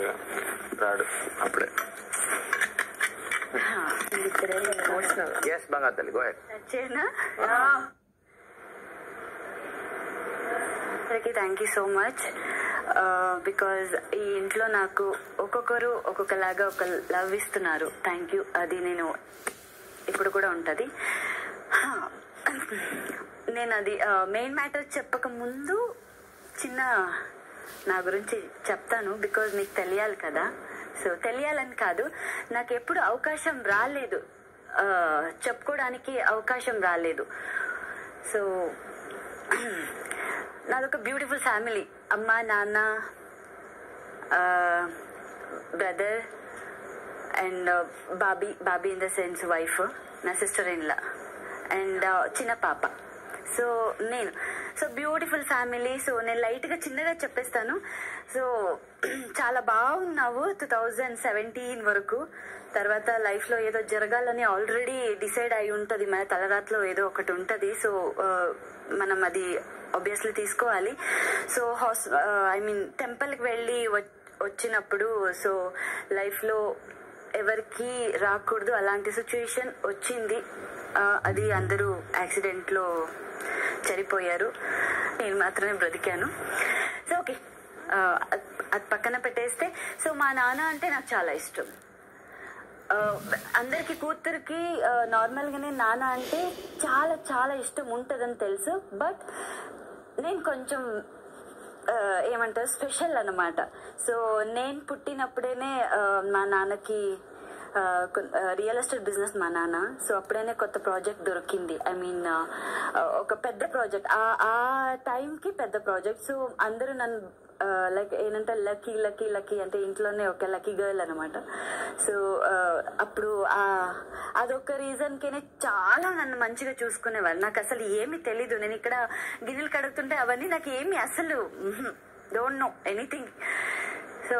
అలాగా రాడు అప్పుడే ఎస్ బంగారు తల్లి గో వచ్చేనా అందరికి thank you so much because ఈ ఇంట్లో నాకు ఒక్కొక్కరు ఒక్కొక్కలాగా ఒక లవ్ ఇస్తున్నారు థ్యాంక్ యూ అది నేను ఇప్పుడు కూడా ఉంటుంది నేను అది మెయిన్ మ్యాటర్ చెప్పక ముందు చిన్న నా గురించి చెప్తాను బికాజ్ మీకు తెలియాలి కదా సో తెలియాలని కాదు నాకు ఎప్పుడు అవకాశం రాలేదు ఆ, చెప్పుకోవడానికి అవకాశం రాలేదు సో నాదొక బ్యూటిఫుల్ ఫ్యామిలీ అమ్మ నాన్న brother and bhabhi bhabhi in the sense wife నా సిస్టర్ ఇన్లా అండ్ చిన్న పాప సో నేను సో బ్యూటిఫుల్ ఫ్యామిలీ సో నేను లైట్గా చిన్నగా చెప్పేస్తాను సో చాలా బాగున్నావు టూ థౌజండ్ సెవెంటీన్ వరకు తర్వాత లైఫ్లో ఏదో జరగాలని ఆల్రెడీ డిసైడ్ అయి ఉంటుంది మన తలరాత్లో ఏదో ఒకటి ఉంటుంది సో మనం అది ఆబ్వియస్లీ తీసుకోవాలి సో హాస్ ఐ మీన్ టెంపుల్కి వెళ్ళి వ- వచ్చినప్పుడు సో లైఫ్లో ఎవరికి రాకూడదు అలాంటి సిచ్యుయేషన్ వచ్చింది ఆ, అది అందరూ యాక్సిడెంట్లో చనిపోయారు నేను మాత్రమే బ్రతికాను సో ఓకే ఆ, అది అది పక్కన పెట్టేస్తే సో మా నాన్న అంటే నాకు చాలా ఇష్టం ఆ, అందరికి కూతురికి నార్మల్ గానే నాన్న అంటే చాలా చాలా ఇష్టం ఉంటదని తెలుసు బట్ నేను కొంచెం ఆ, ఏమంటారు స్పెషల్ అన్నమాట సో నేను పుట్టినప్పుడేనే ఆ, మా నాన్నకి రియల్ ఎస్టేట్ బిజినెస్ మా నాన్న సో అప్పుడైనా కొత్త ప్రాజెక్ట్ దొరికింది ఐ మీన్ ఒక పెద్ద ప్రాజెక్ట్ ఆ ఆ టైంకి పెద్ద ప్రాజెక్ట్ సో అందరూ నన్ను లైక్ ఏంటంటే లక్కీ లక్కీ లక్కీ అంటే ఇంట్లోనే ఒక లక్కీ గర్ల్ అనమాట సో అప్పుడు ఆ అదొక రీజన్ కినే చాలా నన్ను మంచిగా చూసుకునేవారు నాకు అసలు ఏమీ తెలీదు నేను ఇక్కడ గిన్నెలు కడుగుతుంటే అవన్నీ నాకు ఏమి అసలు డోంట్ నో ఎనీథింగ్ సో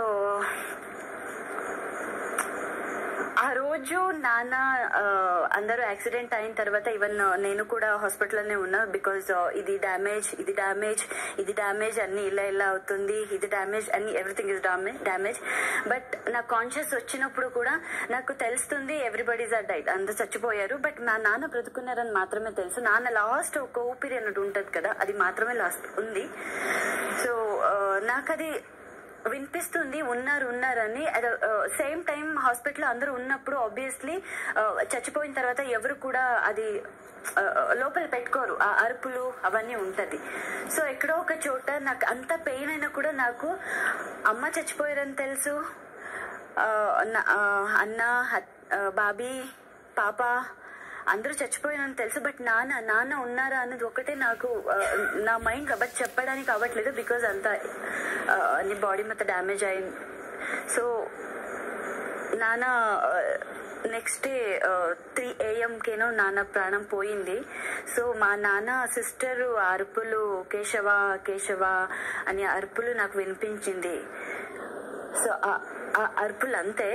ఆ రోజు నాన్న ఆ, అందరూ యాక్సిడెంట్ అయిన తర్వాత ఈవెన్ నేను కూడా హాస్పిటల్లోనే ఉన్నా బికాజ్ ఇది డ్యామేజ్ ఇది డ్యామేజ్ ఇది డ్యామేజ్ అన్ని ఇలా ఇలా అవుతుంది ఇది డ్యామేజ్ అన్ని everything is damage damage but నా కాన్షియస్ వచ్చినప్పుడు కూడా నాకు తెలుస్తుంది ఎవ్రీబడీస్ ఆర్ డైట్ అందరు చచ్చిపోయారు బట్ మా నాన్న బ్రతుకున్నారని మాత్రమే తెలుసు నాన్న లాస్ట్ ఒక ఊపిరి అన్నట్టు ఉంటుంది కదా అది మాత్రమే లాస్ట్ ఉంది సో నాకు అది వినిపిస్తుంది ఉన్నారు ఉన్నారని సేమ్ టైం హాస్పిటల్ అందరూ ఉన్నప్పుడు ఆబ్వియస్లీ చచ్చిపోయిన తర్వాత ఎవరు కూడా అది ఆ, లోపల పెట్టుకోరు ఆ అరుపులు అవన్నీ ఉంటది సో ఎక్కడో ఒక చోట నాకు అంత పెయిన్ అయినా కూడా నాకు అమ్మ చచ్చిపోయారని తెలుసు ఆ, నా- ఆ, అన్న హత్- ఆ, బాబీ పాప అందరూ చచ్చిపోయారని తెలుసు బట్ నాన్న నాన్న ఉన్నారా అన్నది ఒకటే నాకు ఆ, నా మైండ్ బట్ చెప్పడానికి అవ్వట్లేదు బికాజ్ అంత ఆ, నీ బాడీ మొత్తం డ్యామేజ్ అయింది సో నాన్న నెక్స్ట్ డే త్రీ ఏఎంకేనో నాన్న ప్రాణం పోయింది సో మా నాన్న సిస్టర్ అరుపులు కేశవ కేశవ అని అరుపులు నాకు వినిపించింది సో ఆ- ఆ అరుపులు అంతే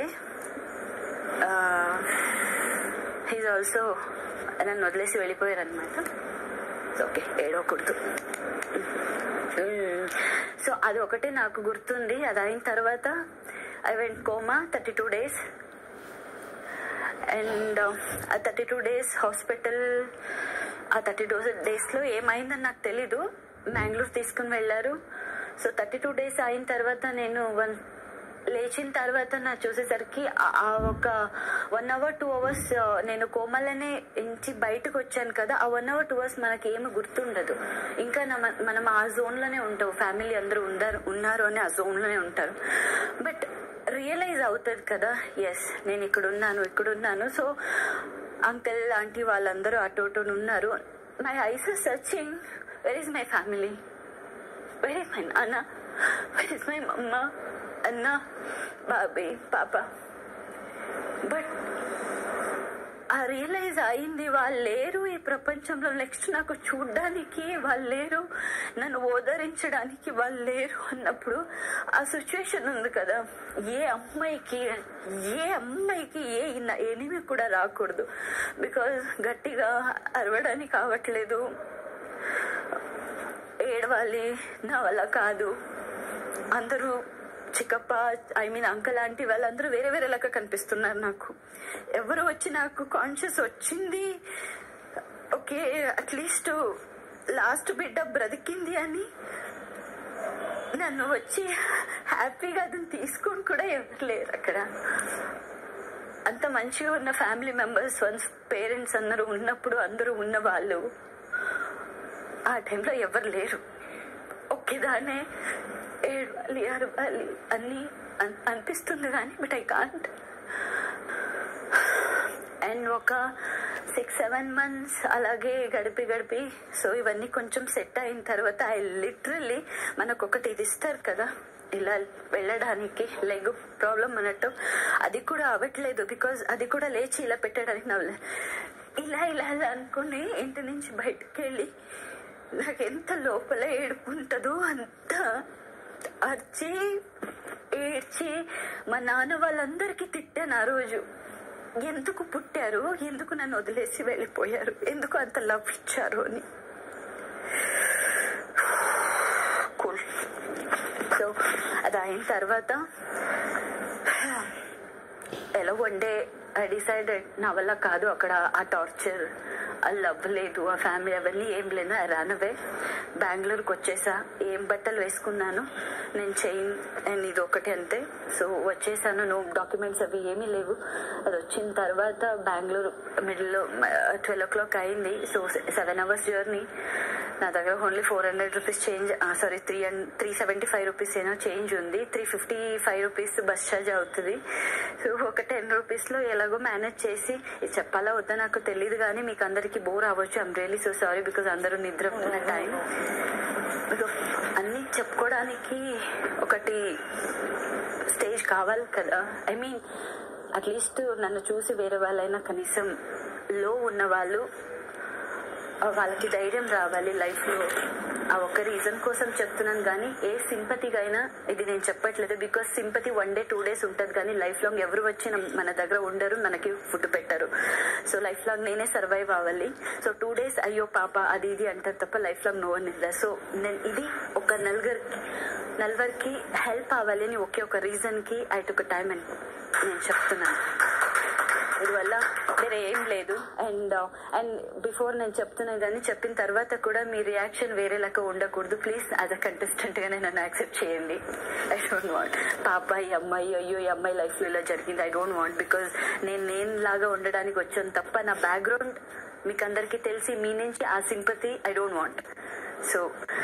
హీజ్ ఆల్సో నన్ను వదిలేసి వెళ్ళిపోయారు అనమాట ఓకే ఏడవకూడదు సో అది ఒకటే నాకు గుర్తుంది అది అయిన తర్వాత I went coma thirty two days and ఆ థర్టీ టూ డేస్ హాస్పిటల్ ఆ థర్టీ టూ డేస్లో ఏమైందని నాకు తెలీదు మ్యాంగ్లూర్ తీసుకుని వెళ్ళారు సో థర్టీ టూ డేస్ అయిన తర్వాత నేను వన్ లేచిన తర్వాత నా చూసేసరికి ఆ- ఆ ఒక వన్ అవర్ టూ అవర్స్ నేను కోమలనే ఇంచి బయటకు వచ్చాను కదా ఆ వన్ అవర్ టూ అవర్స్ మనకి ఏమి గుర్తుండదు ఇంకా నా- మనం ఆ జోన్లోనే ఉంటాం ఫ్యామిలీ అందరూ ఉన్నారు ఉన్నారు అని ఆ జోన్లోనే ఉంటారు బట్ రియలైజ్ అవుతుంది కదా ఎస్ నేను ఇక్కడ ఉన్నాను ఇక్కడ ఉన్నాను సో అంకల్ ఆంటీ వాళ్ళందరూ అటు ఇటు ఉన్నారు my eyes are searching where is my family where is my నాన్న వెర్ ఇస్ మై మమ్మ అన్న బాబీ పాప బట్ ఆ రియలైజ్ అయింది వాళ్ళు లేరు ఈ ప్రపంచంలో నెక్స్ట్ నాకు చూడ్డానికి వాళ్ళు లేరు నన్ను ఓదరించడానికి వాళ్ళు లేరు అన్నప్పుడు ఆ సిచ్యువేషన్ ఉంది కదా ఏ అమ్మాయికి ఏ అమ్మాయికి ఏ ఎనిమి కూడా రాకూడదు బికాజ్ గట్టిగా అరవడానికి కావట్లేదు ఏడవాలి నా వల్ల కాదు అందరూ చిక్కప్ప ఐ మీన్ అంకల్ లాంటి వాళ్ళందరూ వేరే వేరే లాగా కనిపిస్తున్నారు నాకు ఎవరు వచ్చి నాకు కాన్షియస్ వచ్చింది ఓకే అట్లీస్ట్ లాస్ట్ బిడ్డ బ్రతికింది అని నన్ను వచ్చి హ్యాపీగా అతను తీసుకొని కూడా ఎవరు లేరు అక్కడ అంత మంచిగా ఉన్న ఫ్యామిలీ మెంబర్స్ వన్స్ పేరెంట్స్ అందరూ ఉన్నప్పుడు అందరూ ఉన్న వాళ్ళు ఆ టైంలో ఎవరు లేరు ఒకేదానే ఏడవాలి అరవాలి అన్ని అన్- అనిపిస్తుంది కానీ బట్ ఐ కాంట్ అండ్ ఒక సిక్స్ సెవెన్ మంత్స్ అలాగే గడిపి గడిపి సో ఇవన్నీ కొంచెం సెట్ అయిన తర్వాత ఐ లిటరల్లీ మనకు ఒకటి ఇది ఇస్తారు కదా ఇలా వెళ్ళడానికి లెగ్ ప్రాబ్లం అన్నట్టు అది కూడా అవ్వట్లేదు బికాజ్ అది కూడా లేచి ఇలా పెట్టడానికి నవ్వలే ఇలా ఇలా ఇలా అనుకుని ఇంటి నుంచి బయటకు వెళ్ళి నాకు ఎంత లోపల ఏడుపుంటుందో అంత అరిచి ఏడ్చి మా నాన్న వాళ్ళందరికీ తిట్టాను ఆ రోజు ఎందుకు పుట్టారు ఎందుకు నన్ను వదిలేసి వెళ్ళిపోయారు ఎందుకు అంత లవ్ ఇచ్చారు అని కూల్ సో అది అయిన తర్వాత ఎలా వన్ డే ఐ డిసైడెడ్ నా వల్ల కాదు అక్కడ ఆ టార్చర్ ఆ లవ్ లేదు ఆ ఫ్యామిలీ అవన్నీ ఏం లేదు ఐ రాన్ అవే బెంగళూరుకి వచ్చేసా ఏం బట్టలు వేసుకున్నాను నేను చైన్ అండ్ ఇది ఒకటి అంతే సో వచ్చేసాను నో డాక్యుమెంట్స్ అవి ఏమీ లేవు అది వచ్చిన తర్వాత బెంగళూరు మిడిల్లో ట్వెల్వ్ ఓ క్లాక్ అయింది సో సెవెన్ అవర్స్ జర్నీ నా దగ్గర only four hundred rupees change sorry three three seventy five rupees ఏమో చేంజ్ ఉంది three fifty five rupees bus charge అవుతుంది సో ఒక టెన్ రూపీస్లో ఎలాగో మేనేజ్ చేసి ఇది చెప్పాలా వద్దా నాకు తెలియదు కానీ మీకు అందరికీ బోర్ అవ్వచ్చు I'm really so sorry because అందరూ నిద్రపోతున్న టైం అన్నీ చెప్పుకోవడానికి ఒకటి స్టేజ్ కావాలి కదా ఐ మీన్ అట్లీస్ట్ నన్ను చూసి వేరే వాళ్ళైనా కనీసం లో ఉన్న వాళ్ళు ఆ వాళ్ళకి ధైర్యం రావాలి లైఫ్ లో ఆ ఒక్క రీజన్ కోసం చెప్తున్నాను కానీ ఏ సింపతిగా అయినా ఇది నేను చెప్పట్లేదు because sympathy one day two days ఉంటుంది కానీ లైఫ్ లాంగ్ ఎవరు వచ్చి నమ్- మన దగ్గర ఉండరు మనకి ఫుడ్ పెట్టరు సో లైఫ్ లాంగ్ నేనే సర్వైవ్ అవ్వాలి సో టూ డేస్ అయ్యో పాప అది ఇది అంటారు తప్ప లైఫ్ లాంగ్ నో అని సో నేను ఇది ఒక నలుగురికి నలుగురికి హెల్ప్ అవ్వాలి అని ఒకే ఒక రీజన్ కి ఐ టుక్ టైం అని నేను చెప్తున్నాను దీనివల్ల వేరే ఏం లేదు అండ్ అండ్ బిఫోర్ నేను చెప్తున్నాను కానీ చెప్పిన తర్వాత కూడా మీ రియాక్షన్ వేరేలాగా ఉండకూడదు ప్లీజ్ యాజ్ అ కంటెస్టెంట్ గానే నన్ను యాక్సెప్ట్ చేయండి ఐ డోంట్ వాంట్ పాప ఈ అమ్మాయి అయ్యో ఈ అమ్మాయి లైఫ్ లో ఇలా జరిగింది ఐ డోంట్ వాంట్ బికాజ్ నేను నేను లాగా ఉండడానికి వచ్చాను తప్ప నా బ్యాక్గ్రౌండ్ మీకు అందరికీ తెలిసి మీ నుంచి ఆ sympathy I don't want so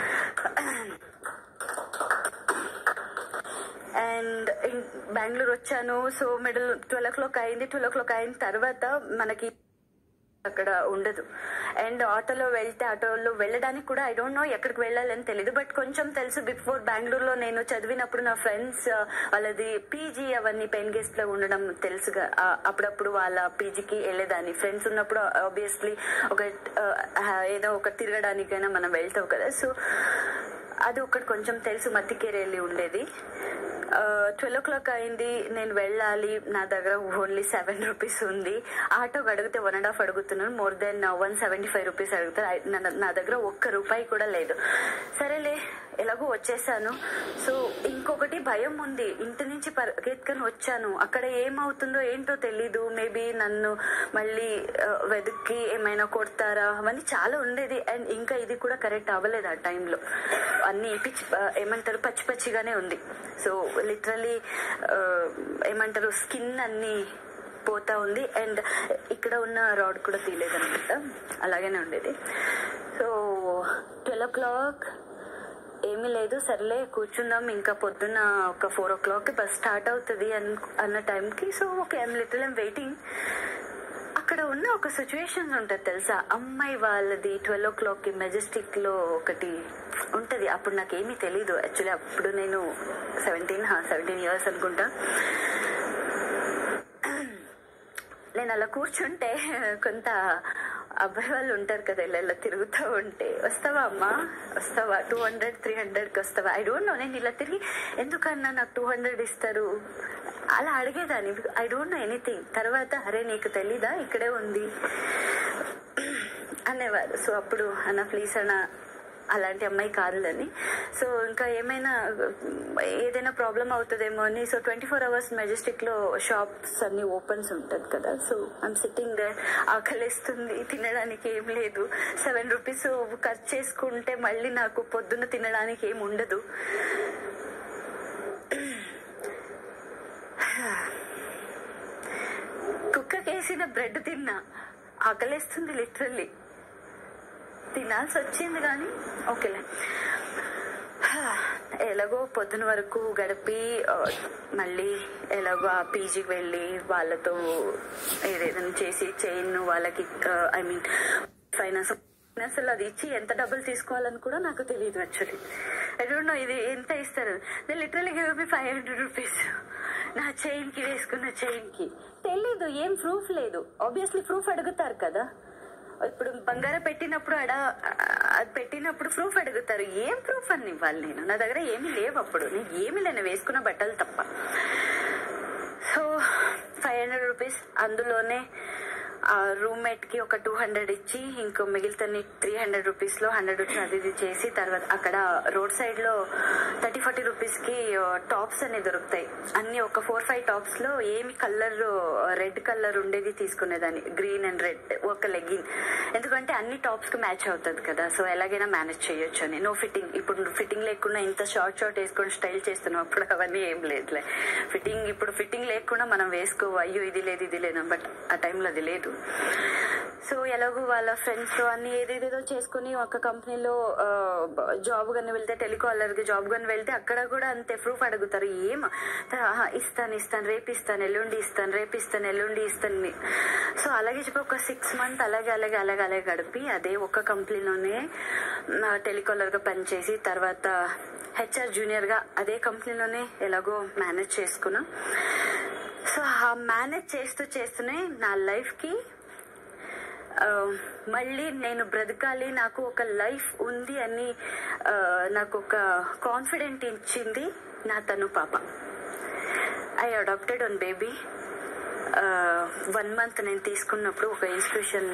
and Bengaluru వచ్చాను so middle twelve o'clock అయింది ట్వెల్వ్ ఓ క్లాక్ అయిన తర్వాత మనకి అక్కడ ఉండదు అండ్ ఆటోలో వెళ్తే ఆటోలో వెళ్ళడానికి కూడా ఐ డోంట్ నో ఎక్కడికి వెళ్ళాలని తెలియదు బట్ కొంచెం తెలుసు బిఫోర్ బెంగళూరులో నేను చదివినప్పుడు నా ఫ్రెండ్స్ వాళ్ళది పీజీ అవన్నీ పెన్ గెస్ట్ లో ఉండడం తెలుసుగా ఆ, అప్పుడప్పుడు వాళ్ళ పీజీకి వెళ్ళేదాన్ని ఫ్రెండ్స్ ఉన్నప్పుడు ఆబ్వియస్లీ ఒక ఆ, ఏదో ఒక తిరగడానికైనా మనం వెళ్తాం కదా సో అది ఒకటి కొంచెం తెలుసు మత్తికేరి వెళ్ళి ఉండేది ట్వెల్వ్ ఓ క్లాక్ అయింది నేను వెళ్ళాలి నా దగ్గర ఓన్లీ సెవెన్ రూపీస్ ఉంది ఆటోకి అడిగితే వన్ అండ్ హాఫ్ అడుగుతున్నాను more than one seventy five rupees అడుగుతారు ఐ- నా- నా దగ్గర ఒక్క రూపాయి కూడా లేదు సరేలే ఎలాగో వచ్చేసాను సో ఇంకొకటి భయం ఉంది ఇంటి నుంచి పరిగెత్తుకొని వచ్చాను అక్కడ ఏమవుతుందో ఏంటో తెలీదు మేబీ నన్ను మళ్ళీ ఆ, వెతికి ఏమైనా కొడతారా అవన్నీ చాలా ఉండేది అండ్ ఇంకా ఇది కూడా కరెక్ట్ అవ్వలేదు ఆ టైంలో అన్ని పిచ్చి ఆ, ఏమంటారు పచ్చి పచ్చిగానే ఉంది సో లిటరలీ ఏమంటారు స్కిన్ అన్ని పోతా ఉంది అండ్ ఇక్కడ ఉన్న రాడ్ కూడా తీయలేదన్నమాట అలాగనే ఉండేది సో ట్వెల్వ్ ఓ క్లాక్ ఏమీ లేదు సర్లే కూర్చుందాం ఇంకా పొద్దున్న ఒక four o'clock bus start అవుతుంది అన్ అన్న టైంకి so okay I'm little I'm waiting అక్కడ ఉన్న ఒక సిచ్యువేషన్ ఉంటుంది తెలుసా అమ్మాయి వాళ్ళది ట్వెల్వ్ ఓ క్లాక్ కి మెజెస్టిక్ లో ఒకటి ఉంటది అప్పుడు నాకేమీ తెలీదు యాక్చువల్లీ అప్పుడు నేను సెవెంటీన్ సెవెంటీన్ ఇయర్స్ అనుకుంటా నేను అలా కూర్చుంటే కొంత అబ్బాయి వాళ్ళు ఉంటారు కదా ఇలా ఇలా తిరుగుతూ ఉంటే వస్తావా అమ్మా వస్తావా టూ హండ్రెడ్ త్రీ హండ్రెడ్కి వస్తావా ఐ డోంట్ నో నేను ఇలా తిరిగి ఎందుకన్నా నాకు టూ హండ్రెడ్ ఇస్తారు అలా అడిగేదాన్ని ఐ డోంట్ నో ఎనీథింగ్ తర్వాత అరే నీకు తెలీదా ఇక్కడే ఉంది అనేవారు సో అప్పుడు అన్న ప్లీజ్ అన్న అలాంటి అమ్మాయి కాదులని సో ఇంకా ఏమైనా ఏదైనా ప్రాబ్లం అవుతుందేమో అని so twenty four hours Majestic లో షాప్స్ అన్ని ఓపెన్స్ ఉంటుంది కదా సో ఐమ్ సిట్టింగ్ ఆకలిస్తుంది తినడానికి ఏం లేదు సెవెన్ రూపీస్ ఖర్చు చేసుకుంటే మళ్ళీ నాకు పొద్దున్న తినడానికి ఏం ఉండదు కుక్కకేసిన బ్రెడ్ తిన్నా ఆకలేస్తుంది లిటరల్లీ తినాల్సి వచ్చింది కానీ ఓకేలే ఎలాగో పొద్దున వరకు గడిపి ఆ, మళ్ళీ ఎలాగో ఆ పీజీకి వెళ్ళి వాళ్ళతో ఏదేదైనా చేసి చైన్ వాళ్ళకి ఐ మీన్ ఫైనాన్స్ అసలు అది ఇచ్చి ఎంత డబ్బులు తీసుకోవాలని కూడా నాకు తెలియదు యాక్చువల్లీ ఐ డోంట్ నో ఇది ఎంత ఇస్తారు నేను literally give me five hundred rupees నా చైన్ కి వేసుకున్న చైన్ కి తెలీదు ఏం ప్రూఫ్ లేదు ఆబ్వియస్లీ ప్రూఫ్ అడుగుతారు కదా ఇప్పుడు బంగారం పెట్టినప్పుడు అడ అది పెట్టినప్పుడు ప్రూఫ్ అడుగుతారు ఏం ప్రూఫ్ అని ఇవ్వాలి నేను నా దగ్గర ఏమీ లేవు అప్పుడు నేను ఏమీ లేను వేసుకున్న బట్టలు తప్ప సో ఫైవ్ హండ్రెడ్ రూపీస్ అందులోనే ఆ రూమ్మేట్ కి ఒక టూ హండ్రెడ్ ఇచ్చి ఇంకో మిగిలిన త్రీ హండ్రెడ్ రూపీస్ లో హండ్రెడ్ రూపీస్ అది ఇది చేసి తర్వాత అక్కడ రోడ్ సైడ్ లో థర్టీ ఫార్టీ రూపీస్ కి టాప్స్ అనేవి దొరుకుతాయి అన్ని ఒక ఫోర్ ఫైవ్ టాప్స్ లో ఏమి కలర్ రెడ్ కలర్ ఉండేది తీసుకునేదాన్ని గ్రీన్ అండ్ రెడ్ ఒక లెగ్గింగ్ ఎందుకంటే అన్ని టాప్స్ కి మ్యాచ్ అవుతుంది కదా సో ఎలాగైనా మేనేజ్ చేయొచ్చు అని నో ఫిట్టింగ్ ఇప్పుడు ఫిట్టింగ్ లేకుండా ఇంత షార్ట్ షార్ట్ వేసుకొని స్టైల్ చేస్తున్నాం అప్పుడు అవన్నీ ఏం లేదులే ఫిట్టింగ్ ఇప్పుడు ఫిట్టింగ్ లేకుండా మనం వేసుకో అయ్యో ఇది లేదు ఇది లేదు బట్ ఆ టైంలో అది లేదు సో ఎలాగో వాళ్ళ ఫ్రెండ్స్ తో అన్ని ఏదేదేదో చేసుకుని ఒక కంపెనీలో జాబ్ గాని వెళ్తే టెలికాలర్ కి జాబ్ గాని వెళ్తే అక్కడ కూడా అంతే ప్రూఫ్ అడుగుతారు ఏం ఆహా, ఇస్తాను ఇస్తాను రేపు ఇస్తాను ఎల్లుండి ఇస్తాను రేపు ఇస్తాను ఎల్లుండి ఇస్తాను సో అలాగే చెప్పి ఒక సిక్స్ మంత్ అలాగే అలాగే అలాగే అలాగే గడిపి అదే ఒక కంపెనీలోనే టెలికాలర్ గా పనిచేసి తర్వాత హెచ్ఆర్ జూనియర్ గా అదే కంపెనీలోనే ఎలాగో మేనేజ్ చేసుకున్నా సో ఆ మేనేజ్ చేస్తూ చేస్తూనే నా లైఫ్ కి ఆ, మళ్ళీ నేను బ్రతకాలి నాకు ఒక లైఫ్ ఉంది అని ఆ, నాకు ఒక కాన్ఫిడెంట్ ఇచ్చింది నా తను పాప I adopted one baby one month నేను తీసుకున్నప్పుడు ఒక ఇన్స్టిట్యూషన్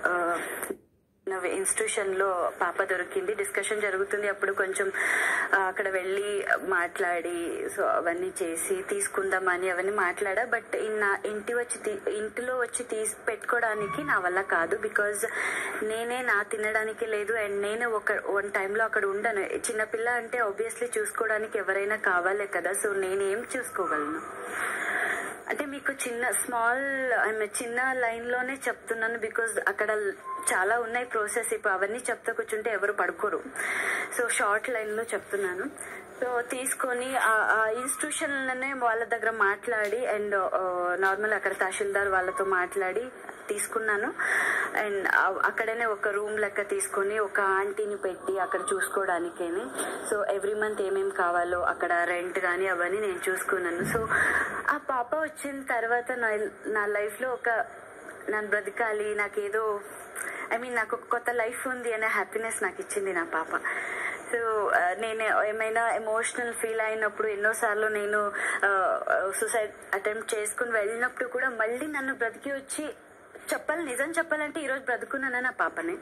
ఇన్స్టిట్యూషన్ లో పాప దొరికింది డిస్కషన్ జరుగుతుంది అప్పుడు కొంచెం ఆ, అక్కడ వెళ్ళి మాట్లాడి సో అవన్నీ చేసి తీసుకుందామని అవన్నీ మాట్లాడా బట్ నా ఇంటి వచ్చి తీ- ఇంటిలో వచ్చి తీసి పెట్టుకోవడానికి నా వల్ల కాదు బికాజ్ నేనే నా తినడానికి లేదు అండ్ నేను ఒక వన్ టైంలో అక్కడ ఉండను చిన్నపిల్ల అంటే ఆబ్వియస్లీ చూసుకోవడానికి ఎవరైనా కావాలే కదా సో నేను ఏం చూసుకోగలను అంటే మీకు చిన్న స్మాల్ ఐ చిన్న లైన్ లోనే చెప్తున్నాను బికాజ్ అక్కడ చాలా ఉన్నాయి ప్రాసెస్ ఇప్పుడు అవన్నీ చెప్తా కూర్చుంటే ఎవరు పడుకోరు సో షార్ట్ లైన్ లో చెప్తున్నాను సో తీసుకొని ఆ- ఆ ఇన్స్టిట్యూషన్ లోనే వాళ్ళ దగ్గర మాట్లాడి అండ్ నార్మల్ అక్కడ తహసీల్దార్ వాళ్ళతో మాట్లాడి తీసుకున్నాను అండ్ అక్కడనే ఒక రూమ్ లెక్క తీసుకొని ఒక ఆంటీని పెట్టి అక్కడ చూసుకోవడానికేని సో ఎవ్రీ మంత్ ఏమేం కావాలో అక్కడ రెంట్ కానీ అవన్నీ నేను చూసుకున్నాను సో ఆ పాప వచ్చిన తర్వాత నా నా లైఫ్ లో ఒక నన్ను బ్రతకాలి నాకేదో ఐ మీన్ నాకు ఒక కొత్త లైఫ్ ఉంది అనే హ్యాపీనెస్ నాకు ఇచ్చింది నా పాప సో ఆ, నేను ఏమైనా ఎమోషనల్ ఫీల్ అయినప్పుడు ఎన్నోసార్లు నేను సూసైడ్ అటెంప్ట్ చేసుకుని వెళ్ళినప్పుడు కూడా మళ్ళీ నన్ను బ్రతికి వచ్చి చెప్పాలి నిజం చెప్పాలంటే ఈరోజు బ్రతుకున్నాను నా పాపని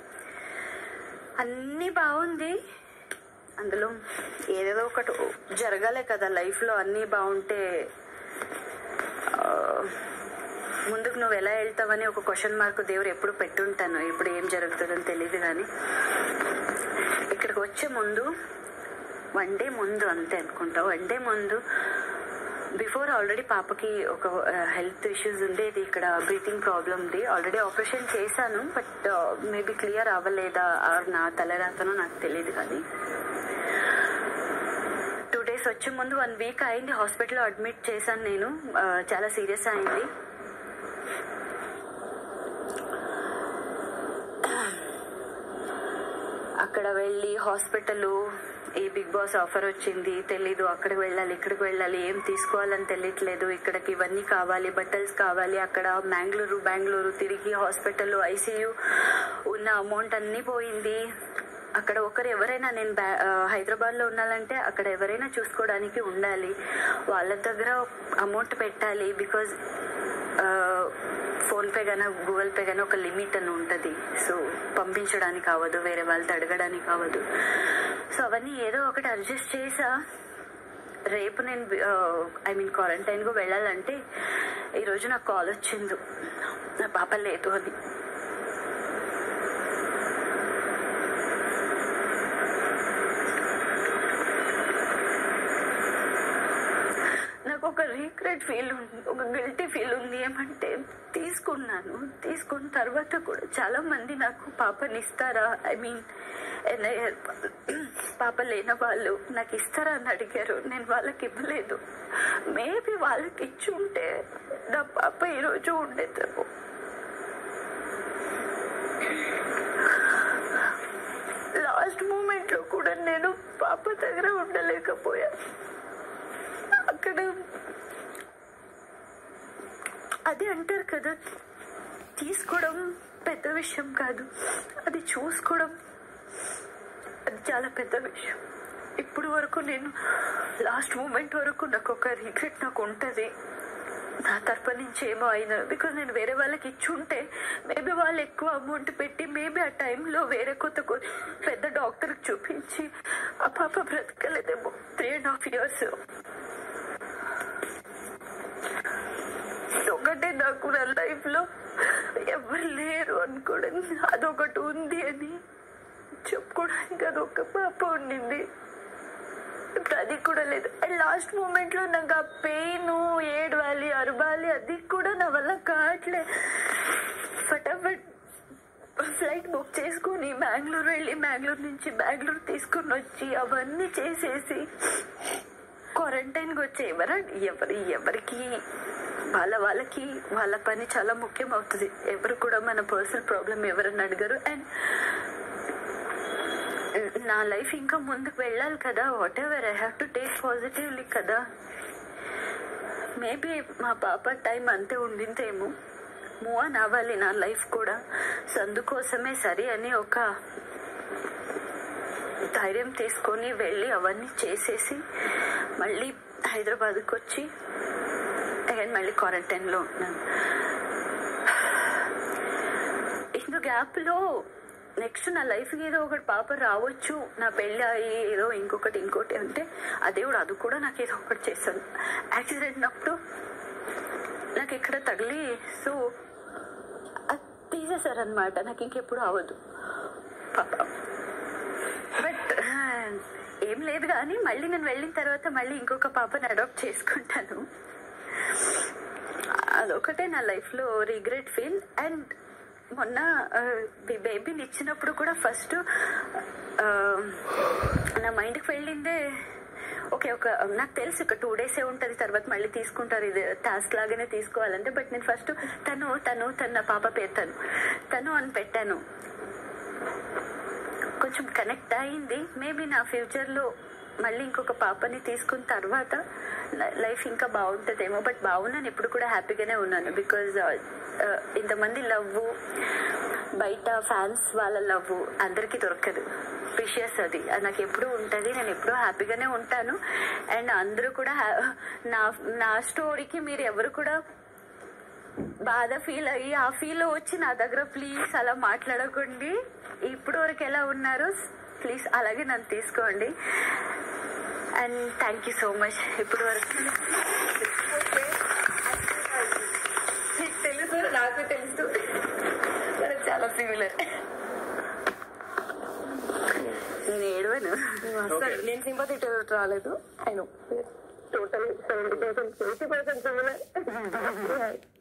అన్నీ బాగుంది అందులో ఏదేదో ఒకటి జరగాలే కదా లైఫ్ లో అన్నీ బాగుంటే ఆ, ముందుకు నువ్వు ఎలా వెళ్తావని ఒక క్వశ్చన్ మార్క్ దేవుడు ఎప్పుడు పెట్టుంటాను ఇప్పుడు ఏం జరుగుతుందని తెలియదు కానీ ఇక్కడికి వచ్చే ముందు వన్ డే ముందు అంతే అనుకుంటా వన్ డే ముందు బిఫోర్ ఆల్రెడీ పాపకి ఒక హెల్త్ ఇష్యూస్ ఉండేది ఇక్కడ బ్రీతింగ్ ప్రాబ్లమ్ ఉంది ఆల్రెడీ ఆపరేషన్ చేశాను బట్ మేబీ క్లియర్ అవ్వలేదా ఆర్ నా తలరాతనో నాకు తెలియదు కానీ టూ డేస్ వచ్చే ముందు వన్ వీక్ అయింది హాస్పిటల్లో అడ్మిట్ చేశాను నేను ఆ, చాలా సీరియస్ అయింది అక్కడ వెళ్ళి హాస్పిటల్ ఈ బిగ్ బాస్ ఆఫర్ వచ్చింది తెలీదు అక్కడికి వెళ్ళాలి ఇక్కడికి వెళ్ళాలి ఏం తీసుకోవాలని తెలియట్లేదు ఇక్కడికి ఇవన్నీ కావాలి బట్టల్స్ కావాలి అక్కడ బెంగళూరు బెంగళూరు తిరిగి హాస్పిటల్ ఐసీయూ ఉన్న అమౌంట్ అన్ని పోయింది అక్కడ ఒకరు ఎవరైనా నేను హైదరాబాద్ లో ఉండాలంటే అక్కడ ఎవరైనా చూసుకోవడానికి ఉండాలి వాళ్ళ దగ్గర అమౌంట్ పెట్టాలి బికాజ్ ఫోన్పే కానీ గూగుల్ పే కానీ ఒక లిమిట్ అని ఉంటుంది సో పంపించడానికి అవ్వదు వేరే వాళ్ళతో అడగడానికి అవ్వదు సో అవన్నీ ఏదో ఒకటి అడ్జస్ట్ చేసా రేపు నేను ఐ మీన్ క్వారంటైన్కు వెళ్ళాలంటే ఈరోజు నాకు కాల్ వచ్చింది నా పాప లేదు అని నాకు ఒక రీగ్రెట్ ఫీల్ ఉంది ఒక గిల్టీ ఫీల్ ఉంది ఏమంటే తీసుకున్నాను తీసుకున్న తర్వాత కూడా చాలా మంది నాకు పాపని ఇస్తారా ఐ మీన్ పాప లేని వాళ్ళు నాకు ఇస్తారా అని అడిగారు నేను వాళ్ళకి ఇవ్వలేదు మేబీ వాళ్ళకి ఇచ్చి ఉంటే నా పాప ఈరోజు ఉండేదేమో లాస్ట్ మూమెంట్ లో కూడా నేను పాప దగ్గర ఉండలేకపోయా అక్కడ అది అంటారు కదా తీసుకోవడం పెద్ద విషయం కాదు అది చూసుకోవడం అది చాలా పెద్ద విషయం ఇప్పుడు వరకు నేను లాస్ట్ మూమెంట్ వరకు నాకు ఒక రిగ్రెట్ నాకు ఉంటుంది నా తరపు నుంచి ఏమో అయినా బికాజ్ నేను వేరే వాళ్ళకి ఇచ్చి ఉంటే మేబీ వాళ్ళు ఎక్కువ అమౌంట్ పెట్టి మేబీ ఆ టైంలో వేరే కొత్త కొ- పెద్ద డాక్టర్కి చూపించి ఆ పాప బ్రతకలేదేమో త్రీ అండ్ హాఫ్ ఇయర్స్ ఒకటే నాకు నా లైఫ్ లో ఎవరు లేరు అనుకోవడం అదొకటి ఉంది అని చెప్పుకోవడానికి అదొక పాప ఉండింది ఇప్పుడు అది కూడా లేదు అండ్ లాస్ట్ మూమెంట్ లో నాకు ఆ పెయిన్ ఏడవాలి అరవాలి అది కూడా నా వల్ల కావట్లే ఫటాఫట్ ఫ్లైట్ బుక్ చేసుకొని బెంగళూరు వెళ్ళి బెంగళూరు నుంచి బెంగళూరు తీసుకొని వచ్చి అవన్నీ చేసేసి క్వారంటైన్కి వచ్చి ఎవర ఎవరి ఎవరికి వాళ్ళ వాళ్ళకి వాళ్ళ పని చాలా ముఖ్యం అవుతుంది ఎవరు కూడా మన పర్సనల్ ప్రాబ్లం ఎవరని అడగరు అండ్ నా లైఫ్ ఇంకా ముందుకు వెళ్ళాలి కదా whatever I have to take positively కదా మేబీ మా పాప టైం అంతే ఉండిందేమో మూవ్ ఆన్ అవ్వాలి నా లైఫ్ కూడా సో అందుకోసమే సరే అని ఒక ధైర్యం తీసుకొని వెళ్ళి అవన్నీ చేసేసి మళ్ళీ హైదరాబాద్కి వచ్చి అగైన్ మళ్ళీ క్వారంటైన్లో ఉన్నాను ఇందు గ్యాప్లో నెక్స్ట్ నా లైఫ్కి ఏదో ఒకటి పాప రావచ్చు నా పెళ్ళి అయ్యి ఏదో ఇంకొకటి ఇంకోటి అంటే ఆ దేవుడు అది కూడా నాకు ఏదో ఒకటి చేశాను యాక్సిడెంట్ అప్పుడు నాకు ఇక్కడ తగిలి సో అది తీసేశారనమాట నాకు ఇంకెప్పుడు అవ్వదు పాప బట్ ఏం లేదు కానీ మళ్ళీ నేను వెళ్ళిన తర్వాత మళ్ళీ ఇంకొక పాపని అడాప్ట్ చేసుకుంటాను అదొకటే నా లైఫ్లో రిగ్రెట్ ఫీల్ అండ్ మొన్న బేబీని ఇచ్చినప్పుడు కూడా ఫస్ట్ నా మైండ్కి వెళ్ళిందే ఓకే ఒక నాకు తెలుసు ఒక టూ డేసే ఉంటుంది తర్వాత మళ్ళీ తీసుకుంటారు ఇది టాస్క్ లాగానే తీసుకోవాలంటే బట్ నేను ఫస్ట్ తను తను తన నా పాప పేరు తను తను అని పెట్టాను కొంచెం కనెక్ట్ అయింది మేబీ నా ఫ్యూచర్లో మళ్ళీ ఇంకొక పాపని తీసుకున్న తర్వాత లైఫ్ ఇంకా బాగుంటుందేమో బట్ బాగున్నాను ఇప్పుడు కూడా హ్యాపీగానే ఉన్నాను బికాజ్ ఇంతమంది లవ్ బయట ఫ్యాన్స్ వాళ్ళ లవ్ అందరికీ దొరకదు ప్రిషియస్ అది అది నాకు ఎప్పుడూ ఉంటుంది నేను ఎప్పుడూ హ్యాపీగానే ఉంటాను అండ్ అందరూ కూడా హ్యా- నా నా స్టోరీకి మీరు ఎవరు కూడా బాధ ఫీల్ అయ్యి ఆ ఫీల్ వచ్చి నా దగ్గర ప్లీజ్ అలా మాట్లాడకండి ఇప్పుడు వరకు ఎలా ఉన్నారు ప్లీజ్ అలాగే నన్ను తీసుకోండి and thank you so much ఇప్పుడు వరకు నీకు తెలుసు నాకు తెలుసు మనకు చాలా సిమిలర్ నేను ఏడవను నేను సింపతి రాలేదు ఆయన total seventy percent eighty percent similar